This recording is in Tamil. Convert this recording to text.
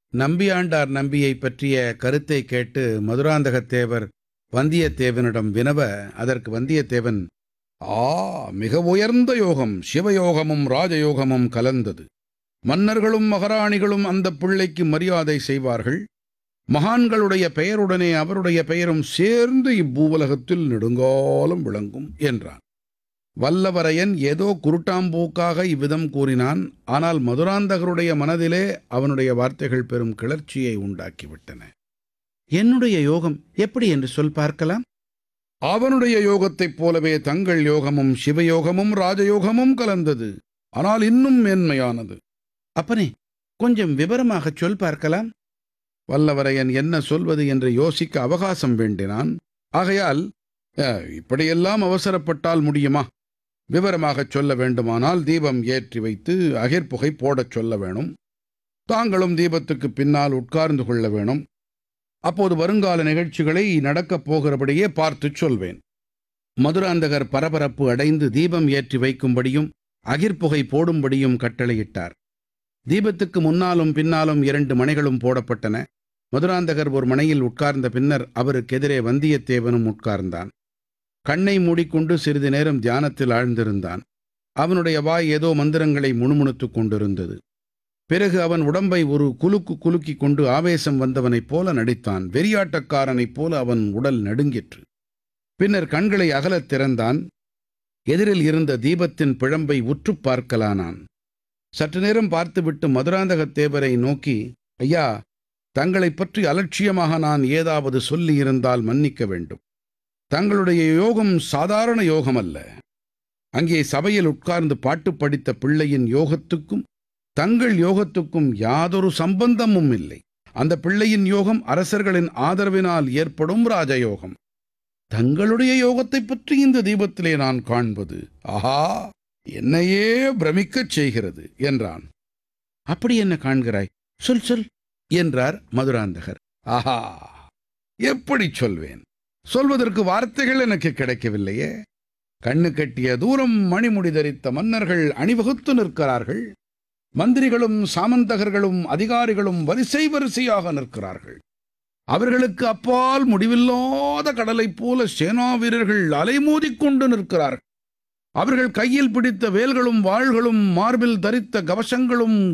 நம்பியாண்டார் நம்பியை பற்றிய கருத்தை கேட்டு மதுராந்தகத்தேவர் வந்தியத்தேவனிடம் வினவ அதற்கு வந்தியத்தேவன் ஆ மிக உயர்ந்த யோகம் சிவயோகமும் ராஜயோகமும் கலந்தது மன்னர்களும் மகாராணிகளும் அந்த பிள்ளைக்கு மரியாதை செய்வார்கள் மகான்களுடைய பெயருடனே அவருடைய பெயரும் சேர்ந்து இப்பூவுலகத்தில் நெடுங்காலம் விளங்கும் என்றான் வல்லவரையன் ஏதோ குருட்டாம்பூக்காக இவ்விதம் கூறினான் ஆனால் மதுராந்தகருடைய மனதிலே அவனுடைய வார்த்தைகள் பெரும் கிளர்ச்சியை உண்டாக்கிவிட்டன என்னுடைய யோகம் எப்படி என்று சொல் பார்க்கலாம் அவனுடைய யோகத்தைப் போலவே தங்கள் யோகமும் சிவயோகமும் ராஜயோகமும் கலந்தது ஆனால் இன்னும் மேன்மையானது அப்பனே கொஞ்சம் விவரமாகச் சொல் பார்க்கலாம் வல்லவரையன் என்ன சொல்வது என்று யோசிக்க அவகாசம் வேண்டினான் ஆகையால் "அஹ், இப்படியெல்லாம் அவசரப்பட்டால் முடியுமா விவரமாகச் சொல்ல வேண்டுமானால் தீபம் ஏற்றி வைத்து அகிர்புகை போடச் சொல்ல வேணும் தாங்களும் தீபத்துக்கு பின்னால் உட்கார்ந்து கொள்ள வேணும் அப்போது வருங்கால நிகழ்ச்சிகளை நடக்கப் போகிறபடியே பார்த்துச் சொல்வேன் மதுராந்தகர் பரபரப்பு அடைந்து தீபம் ஏற்றி வைக்கும்படியும் அகிர்புகை போடும்படியும் கட்டளையிட்டார் தீபத்துக்கு முன்னாலும் பின்னாலும் இரண்டு மணைகளும் போடப்பட்டன மதுராந்தகர் ஒரு மணையில் உட்கார்ந்த பின்னர் அவருக்கு எதிரே வந்தியத்தேவனும் உட்கார்ந்தான் கண்ணை மூடிக்கொண்டு சிறிது நேரம் தியானத்தில் ஆழ்ந்திருந்தான் அவனுடைய வாய் ஏதோ மந்திரங்களை முணுமுணுத்துக் கொண்டிருந்தது பிறகு அவன் உடம்பை ஒரு குலுக்கு குலுக்கிக் கொண்டு ஆவேசம் வந்தவனைப் போல நடித்தான் வெறியாட்டக்காரனைப் போல அவன் உடல் நடுங்கிற்று பின்னர் கண்களை அகலத் திறந்தான் எதிரில் இருந்த தீபத்தின் பிழம்பை உற்றுப் பார்க்கலானான் சற்று நேரம் பார்த்துவிட்டு மதுராந்தகத்தேவரை நோக்கி ஐயா தங்களைப் பற்றி அலட்சியமாக நான் ஏதாவது சொல்லியிருந்தால் மன்னிக்க வேண்டும் தங்களுடைய யோகம் சாதாரண யோகம் அல்ல அங்கே சபையில் உட்கார்ந்து பாட்டு படித்த பிள்ளையின் யோகத்துக்கும் தங்கள் யோகத்துக்கும் யாதொரு சம்பந்தமும் இல்லை அந்த பிள்ளையின் யோகம் அரசர்களின் ஆதரவினால் ஏற்படும் ராஜயோகம் தங்களுடைய யோகத்தைப் பற்றி இந்த தீபத்திலே நான் காண்பது ஆஹா என்னையே பிரமிக்கச் செய்கிறது என்றான் அப்படி என்ன காண்கிறாய் சொல் சொல் என்றார் மதுராந்தகர் ஆஹா எப்படி சொல்வேன் சொல்வதற்கு வார்த்தைகள் எனக்கு கிடைக்கவில்லையே கண்ணு கட்டிய தூரம் மணிமுடி தரித்த மன்னர்கள் அணிவகுத்து நிற்கிறார்கள் மந்திரிகளும் சாமந்தகர்களும் அதிகாரிகளும் வரிசை வரிசையாக நிற்கிறார்கள் அவர்களுக்கு அப்பால் முடிவில்லாத கடலைப் போல சேனா வீரர்கள் அலைமோதிக் கொண்டு நிற்கிறார்கள் அவர்கள் கையில் பிடித்த வேல்களும் வாள்களும் மார்பில் தரித்த கவசங்களும்